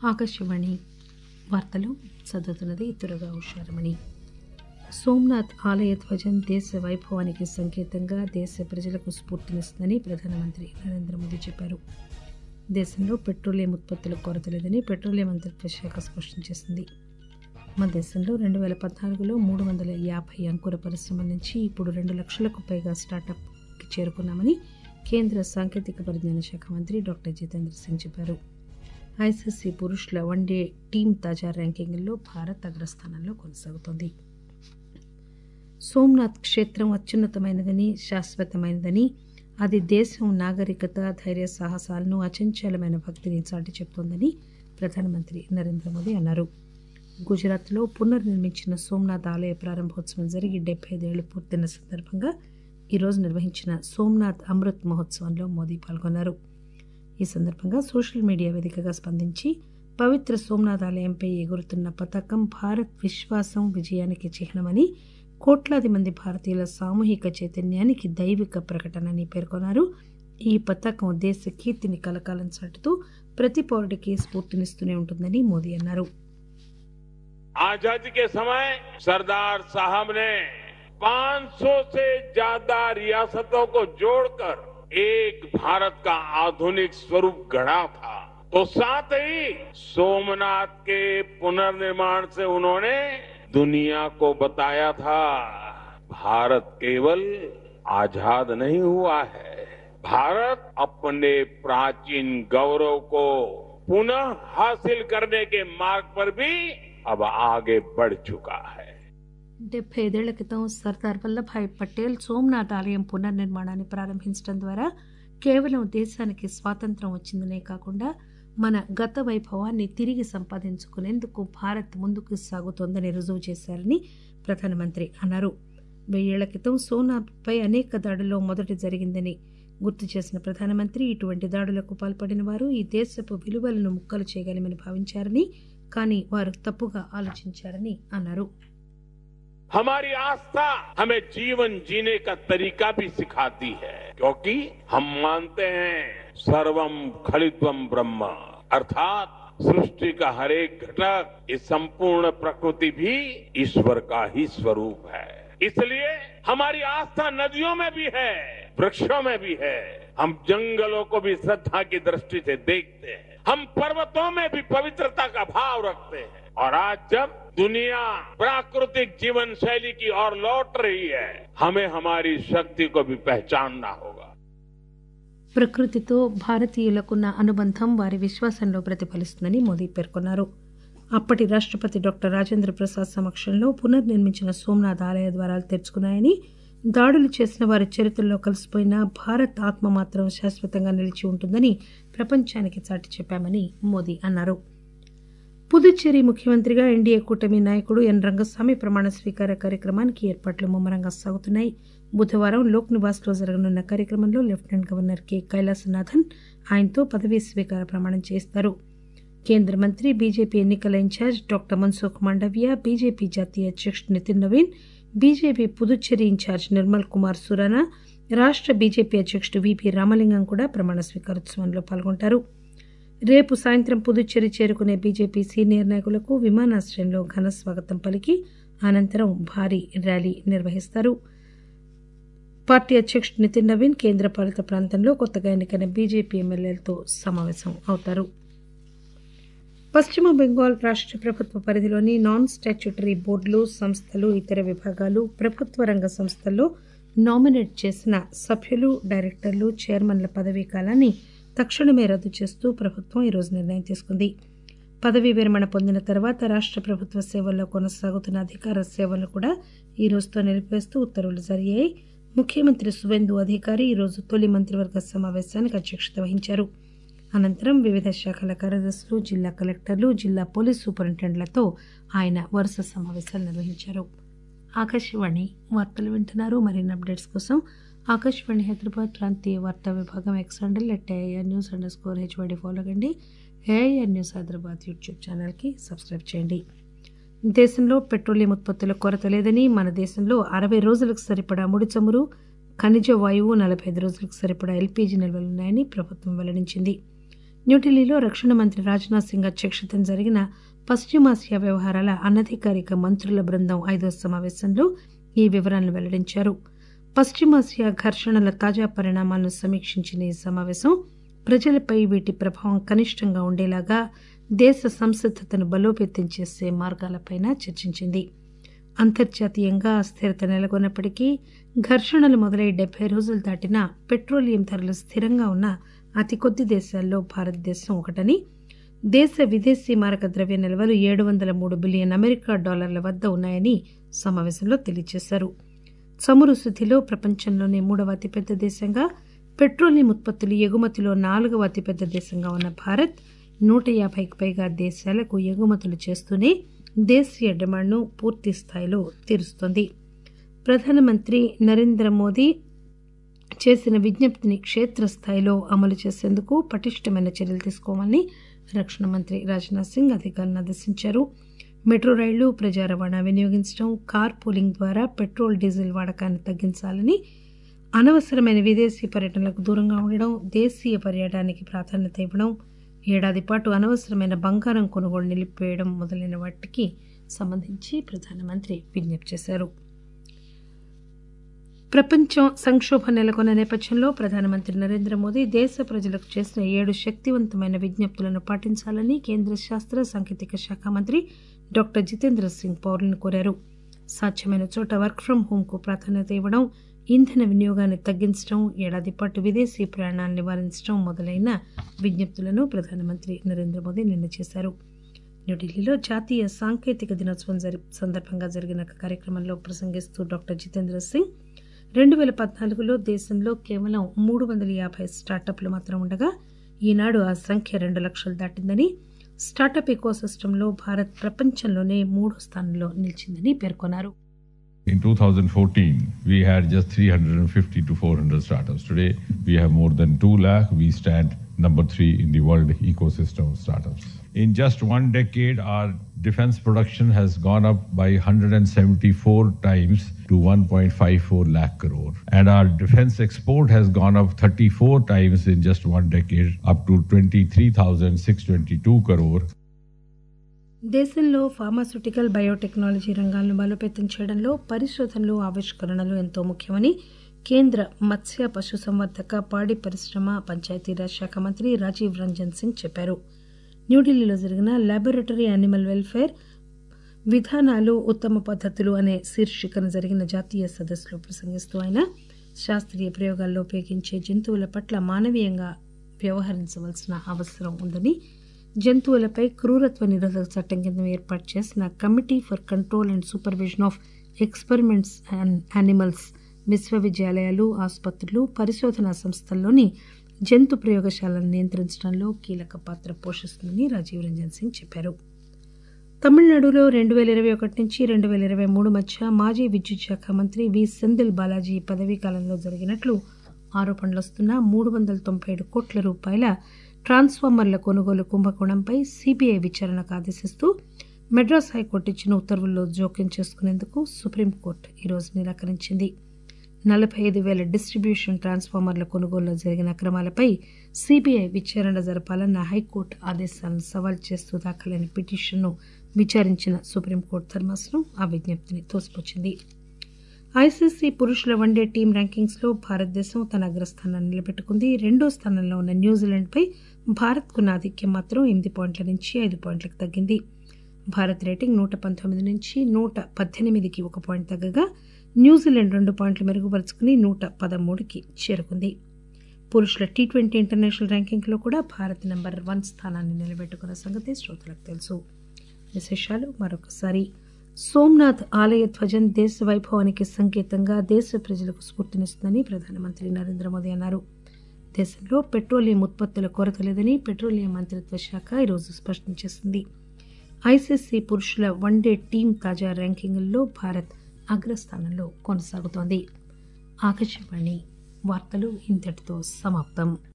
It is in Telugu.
ఆకాశవాణి వార్తలు చదువుతున్నది తురగా ఉషారమణి సోమనాథ్ ఆలయ ధ్వజం దేశ వైభవానికి సంకేతంగా దేశ ప్రజలకు స్ఫూర్తినిస్తుందని ప్రధానమంత్రి నరేంద్ర మోదీ చెప్పారు దేశంలో పెట్రోలియం ఉత్పత్తుల కొరత లేదని పెట్రోలియం మంత్రిత్వ శాఖ స్పష్టం చేసింది మన దేశంలో రెండు వేల పద్నాలుగులో మూడు వందల యాభై అంకుర పరిశ్రమల నుంచి ఇప్పుడు రెండు లక్షలకు పైగా స్టార్టప్కి చేరుకున్నామని కేంద్ర సాంకేతిక పరిజ్ఞాన శాఖ మంత్రి డాక్టర్ జితేంద్ర సింగ్ చెప్పారు ఐసీసీ పురుషుల వన్డే టీం తాజా ర్యాంకింగ్లో భారత్ అగ్రస్థానంలో కొనసాగుతోంది సోమనాథ్ క్షేత్రం అత్యున్నతమైనదని శాశ్వతమైనదని అది దేశం నాగరికత ధైర్య సాహసాలను అచంచలమైన భక్తిని చాటి చెప్తోందని ప్రధానమంత్రి నరేంద్ర మోదీ అన్నారు గుజరాత్లో పునర్నిర్మించిన సోమనాథ్ ఆలయ ప్రారంభోత్సవం జరిగి డెబ్బై ఐదేళ్లు పూర్తయిన సందర్భంగా ఈరోజు నిర్వహించిన సోమనాథ్ అమృత్ మహోత్సవంలో మోదీ పాల్గొన్నారు ఈ సందర్భంగా సోషల్ మీడియా వేదికగా స్పందించి పవిత్ర సోమనాథ్ ఆలయంపై ఎగురుతున్న పతాకం భారత్ విశ్వాసం విజయానికి చిహ్నమని కోట్లాది మంది భారతీయుల సామూహిక చైతన్యానికి దైవిక ప్రకటనని పేర్కొన్నారు ఈ పతాకం దేశ కీర్తిని కలకాలం చాటుతూ ప్రతి పౌరుడికి స్ఫూర్తినిస్తూనే ఉంటుందని మోదీ అన్నారు आजादी के समय सरदार साहब ने 500 से ज्यादा रियासतों को जोड़कर एक भारत का आधुनिक स्वरूप गढ़ा था तो साथ ही सोमनाथ के पुनर्निर्माण से उन्होंने दुनिया को बताया था भारत केवल आजाद नहीं हुआ है भारत अपने प्राचीन गौरव को पुनः हासिल करने के मार्ग पर भी अब आगे बढ़ चुका है డెబ్బై ఐదేళ్ల క్రితం సర్దార్ వల్లభాయ్ పటేల్ సోమనాథ్ ఆలయం పునర్నిర్మాణాన్ని ప్రారంభించడం ద్వారా కేవలం దేశానికి స్వాతంత్రం వచ్చిందనే కాకుండా మన గత వైభవాన్ని తిరిగి సంపాదించుకునేందుకు భారత్ ముందుకు సాగుతోందని రుజువు చేశారని ప్రధానమంత్రి అన్నారు వెయ్యేళ్ల క్రితం సోనాథ్పై అనేక దాడుల్లో మొదటి జరిగిందని గుర్తు చేసిన ప్రధానమంత్రి ఇటువంటి దాడులకు పాల్పడిన వారు ఈ దేశపు విలువలను ముక్కలు చేయగలమని భావించారని కానీ వారు తప్పుగా ఆలోచించారని అన్నారు हमारी आस्था हमें जीवन जीने का तरीका भी सिखाती है क्योंकि हम मानते हैं सर्वम खलित्वम ब्रह्म अर्थात सृष्टि का हर एक घटक इस संपूर्ण प्रकृति भी ईश्वर का ही स्वरूप है इसलिए हमारी आस्था नदियों में भी है वृक्षों में भी है हम जंगलों को भी श्रद्धा की दृष्टि से देखते हैं हम पर्वतों में भी पवित्रता का भाव रखते हैं और आज जब दुनिया प्राकृतिक जीवन शैली की ओर लौट रही है हमें हमारी शक्ति को भी पहचानना होगा ప్రకృతితో భారతీయులకున్న అనుబంధం వారి విశ్వాసంలో ప్రతిఫలిస్తుందని మోదీ పేర్కొన్నారు అప్పటి రాష్టపతి డాక్టర్ రాజేంద్ర ప్రసాద్ సమక్షంలో పునర్నిర్మించిన సోమనాథ్ ఆలయ ద్వారాలు తెరుచుకున్నాయని దాడులు చేసిన వారి చరిత్రలో కలిసిపోయిన భారత్ ఆత్మ మాత్రం శాశ్వతంగా నిలిచి ఉంటుందని ప్రపంచానికి చాటి చెప్పామని మోదీ అన్నారు పుదుచ్చేరి ముఖ్యమంత్రిగా ఎన్డీఏ కూటమి నాయకుడు ఎన్ రంగస్వామి ప్రమాణ స్వీకార కార్యక్రమానికి ఏర్పాట్లు ముమ్మరంగా సాగుతున్నాయి బుధవారం లోక్ నివాస్లో జరగనున్న కార్యక్రమంలో లెఫ్టినెంట్ గవర్నర్ కె కైలాసనాథన్ ఆయనతో పదవీ స్వీకార ప్రమాణం చేస్తారు కేంద్ర మంత్రి బీజేపీ ఎన్నికల incharge doctor Mansukh Mandaviya BJP జాతీయ అధ్యక్షుడు నితిన్ నవీన్ బీజేపీ పుదుచ్చేరి ఇన్ఛార్జ్ నిర్మల్ కుమార్ సురానా రాష్ట బీజేపీ అధ్యక్షుడు విపి రామలింగం కూడా ప్రమాణ స్వీకారోత్సవంలో పాల్గొంటారు రేపు సాయంత్రం పుదుచ్చేరి చేరుకునే బీజేపీ సీనియర్ నాయకులకు విమానాశ్రయంలో ఘన స్వాగతం పలికి అనంతరం భారీ ర్యాలీ నిర్వహిస్తారు పార్టీ అధ్యక్షుడు నితిన్ నవీన్ కేంద్ర పాలిత ప్రాంతంలో కొత్తగా ఎన్నికైన బీజేపీ ఎమ్మెల్యేలతో సమావేశం అవుతారు పశ్చిమ బెంగాల్ రాష్ట ప్రభుత్వ పరిధిలోని నాన్ స్టాచ్యూటరీ బోర్డులు సంస్థలు ఇతర విభాగాలు ప్రభుత్వ రంగ సంస్థల్లో నామినేట్ చేసిన సభ్యులు డైరెక్టర్లు చైర్మన్ల పదవీ కాలాన్ని తక్షణమే రద్దు చేస్తూ ప్రభుత్వం ఈరోజు నిర్ణయం తీసుకుంది పదవీ విరమణ పొందిన తర్వాత రాష్ట ప్రభుత్వ సేవల్లో కొనసాగుతున్న అధికార సేవలను కూడా ఈ రోజుతో నిలిపివేస్తూ ఉత్తర్వులు జారీ అయ్యాయి ముఖ్యమంత్రి సువేందు అధికారి ఈరోజు తొలి మంత్రివర్గ సమావేశానికి అధ్యక్షత వహించారు అనంతరం వివిధ శాఖల కార్యదర్శులు జిల్లా కలెక్టర్లు జిల్లా పోలీస్ సూపరింటెండెంట్లతో ఆయన వరుస సమావేశాలు నిర్వహించారు ఆకాశవాణి వార్తలు వింటున్నారు మరిన్ని అప్డేట్స్ కోసం ఆకాశవాణి హైదరాబాద్ ప్రాంతీయ వార్తా విభాగం X handle at AIR news underscore HYD follow కండి ఏఐఆర్ న్యూస్ హైదరాబాద్ యూట్యూబ్ ఛానల్కి సబ్స్క్రైబ్ చేయండి దేశంలో పెట్రోలియం ఉత్పత్తుల కొరత లేదని మన దేశంలో అరవై రోజులకు సరిపడా ముడి చమురు ఖనిజ వాయువు నలభై ఐదు రోజులకు సరిపడా ఎల్పీజీ నిల్వలున్నాయని ప్రభుత్వం వెల్లడించింది న్యూఢిల్లీలో రక్షణ మంత్రి రాజ్నాథ్ సింగ్ అధ్యక్షతన జరిగిన పశ్చిమాసియా వ్యవహారాల అనధికారిక మంత్రుల బృందం ఐదో సమావేశంలో ఈ వివరాలను వెల్లడించారు పశ్చిమాసియా ఘర్షణల తాజా పరిణామాలను సమీక్షించిన ఈ సమావేశం ప్రజలపై వీటి ప్రభావం కనిష్టంగా ఉండేలాగా దేశ సంసిద్దతను బలోపేతం చేసే మార్గాలపై చర్చించింది అంతర్జాతీయంగా అస్థిరత నెలకొన్నప్పటికీ ఘర్షణలు మొదలై డెబ్బై రోజులు దాటినా పెట్రోలియం ధరలు స్థిరంగా ఉన్న అతి కొద్ది దేశాల్లో భారతదేశం ఒకటని దేశ విదేశీ మారక ద్రవ్య నిల్వలు ఏడు వందల మూడు బిలియన్ అమెరికా డాలర్ల వద్ద ఉన్నాయని సమావేశంలో తెలియజేశారు చమురు శుద్దిలో ప్రపంచంలోనే మూడవ అతిపెద్ద దేశంగా పెట్రోలియం ఉత్పత్తులు ఎగుమతిలో నాలుగవ అతిపెద్ద దేశంగా ఉన్న భారత్ నూట యాభైకి పైగా దేశాలకు ఎగుమతులు చేస్తూనే దేశీయ డిమాండ్ను పూర్తి స్థాయిలో తీరుస్తోంది ప్రధానమంత్రి నరేంద్ర మోదీ చేసిన విజ్ఞప్తిని క్షేత్రస్థాయిలో అమలు చేసేందుకు పటిష్టమైన చర్యలు తీసుకోవాలని రక్షణ మంత్రి రాజ్నాథ్ సింగ్ అధికారులను ఆదేశించారు మెట్రో రైళ్లు ప్రజా రవాణా వినియోగించడం కార్ పూలింగ్ ద్వారా పెట్రోల్ డీజిల్ వాడకాన్ని తగ్గించాలని అనవసరమైన విదేశీ పర్యటనలకు దూరంగా ఉండడం దేశీయ పర్యాటనానికి ప్రాధాన్యత ఇవ్వడం ఏడాది పాటు అనవసరమైన బంగారం కొనుగోలు నిలిపివేయడం మొదలైన వాటికి సంబంధించి ప్రధానమంత్రి విజ్ఞప్తి చేశారు ప్రపంచం సంక్షోభం నెలకొన్న నేపథ్యంలో ప్రధానమంత్రి నరేంద్ర మోదీ దేశ ప్రజలకు చేసిన ఏడు శక్తివంతమైన విజ్ఞప్తులను పాటించాలని కేంద్ర శాస్త్ర సాంకేతిక శాఖ మంత్రి డాక్టర్ జితేంద్ర సింగ్ పౌరులను కోరారు సాధ్యమైన చోట వర్క్ ఫ్రం హోం కు ప్రాధాన్యత ఇవ్వడం ఇంధన వినియోగాన్ని తగ్గించడం ఏడాది పాటు విదేశీ ప్రయాణాలను నివారించడం మొదలైన విజ్ఞప్తులను ప్రధానమంత్రి నరేంద్ర మోదీ నిన్న చేశారు న్యూఢిల్లీలో జాతీయ సాంకేతిక దినోత్సవం సందర్భంగా జరిగిన కార్యక్రమంలో ప్రసంగిస్తూ డాక్టర్ జితేంద్ర సింగ్ రెండు పేల పద్నాలుగులో దేశంలో కేవలం మూడు వందల యాభై స్టార్టప్లు మాత్రం ఉండగా ఈనాడు ఆ సంఖ్య రెండు లక్షలు దాటిందని స్టార్టప్ ఎకోసిస్టంలో భారత్ ప్రపంచంలోనే మూడో స్థానంలో నిలిచిందని పేర్కొన్నారు In 2014, we had just 350 to 400 startups. Today, we have more than 2 lakh. We stand number three in the world ecosystem of startups. In just one decade, our defense production has gone up by 174 times to 1.54 lakh crore. And our defense export has gone up 34 times in just one decade, up to 23,622 crore. దేశంలో ఫార్మాస్యూటికల్ బయోటెక్నాలజీ రంగాలను బలోపేతం చేయడంలో పరిశోధనలు ఆవిష్కరణలు ఎంతో ముఖ్యమని కేంద్ర మత్స్య పశుసంవర్ధక పాడి పరిశ్రమ పంచాయతీరాజ్ శాఖ మంత్రి రాజీవ్ రంజన్ సింగ్ చెప్పారు న్యూఢిల్లీలో జరిగిన లాబొరేటరీ యానిమల్ వెల్ఫేర్ విధానాలు ఉత్తమ పద్ధతులు అనే శీర్షికన జరిగిన జాతీయ సదస్సులో ప్రసంగిస్తూ ఆయన శాస్త్రీయ ప్రయోగాల్లో ఉపయోగించే జంతువుల పట్ల మానవీయంగా వ్యవహరించవలసిన అవసరం ఉందని జంతువులపై క్రూరత్వ నిరోధక చట్టం కింద ఏర్పాటు చేసిన committee for control and supervision of experiments and animals విశ్వవిద్యాలయాలు ఆసుపత్రులు పరిశోధనా సంస్థల్లోని జంతు ప్రయోగశాలను నియంత్రించడంలో కీలక పాత్ర పోషిస్తుందని రాజీవ్ రంజన్ సింగ్ చెప్పారు తమిళనాడులో రెండు పేల ఇరవై ఒకటి నుంచి రెండు పేల ఇరవై మూడు మధ్య మాజీ విద్యుత్ శాఖ మంత్రి వి సెందిల్ బాలాజీ పదవీ కాలంలో జరిగినట్లు ఆరోపణలు వస్తున్న మూడు వందల తొంభై ఏడు కోట్ల రూపాయల ట్రాన్స్ఫార్మర్ల కొనుగోలు కుంభకోణంపై సీబీఐ విచారణకు ఆదేశిస్తూ మెడ్రాస్ హైకోర్టు ఇచ్చిన ఉత్తర్వుల్లో జోక్యం చేసుకునేందుకు సుప్రీంకోర్టు ఈరోజు నిరాకరించింది నలభై ఐదు వేల డిస్ట్రిబ్యూషన్ ట్రాన్స్ఫార్మర్ల కొనుగోలులో జరిగిన అక్రమాలపై సీబీఐ విచారణ జరపాలన్న హైకోర్టు ఆదేశాలను సవాల్ చేస్తూ దాఖలైన పిటిషన్ను విచారించిన సుప్రీంకోర్టు ధర్మాసనం ఆ విజ్ఞప్తిని తోసిపుచ్చింది ఐసీసీ పురుషుల వన్డే టీం ర్యాంకింగ్స్లో భారతదేశం తన అగ్రస్థానాన్ని నిలబెట్టుకుంది రెండో స్థానంలో ఉన్న న్యూజిలాండ్పై భారత్కున్న ఆధిక్యం మాత్రం ఎనిమిది పాయింట్ల నుంచి ఐదు పాయింట్లకు తగ్గింది భారత్ రేటింగ్ నూట పంతొమ్మిది నుంచి నూట పద్దెనిమిదికి ఒక పాయింట్ తగ్గగా న్యూజిలాండ్ రెండు పాయింట్లు మెరుగుపరుచుకుని నూట పదమూడుకి చేరుకుంది పురుషుల టీ ట్వంటీ ఇంటర్నేషనల్ ర్యాంకింగ్లో కూడా భారత్ నెంబర్ వన్ స్థానాన్ని నిలబెట్టుకున్న సంగతి శ్రోతలకు తెలుసు విశేషాలు మరొకసారి సోమ్నాథ్ ఆలయ ధ్వజం దేశ వైభవానికి సంకేతంగా దేశ ప్రజలకు స్ఫూర్తినిస్తుందని ప్రధానమంత్రి నరేంద్ర మోదీ అన్నారు దేశంలో పెట్రోలియం ఉత్పత్తుల కొరత లేదని పెట్రోలియం మంత్రిత్వ శాఖ ఈరోజు స్పష్టం చేసింది ఐసీసీ పురుషుల వన్డే టీం తాజా ర్యాంకింగుల్లో భారత్ అగ్రస్థానంలో కొనసాగుతోంది ఆకాశవాణి వార్తలు ఇంతటితో సమాప్తం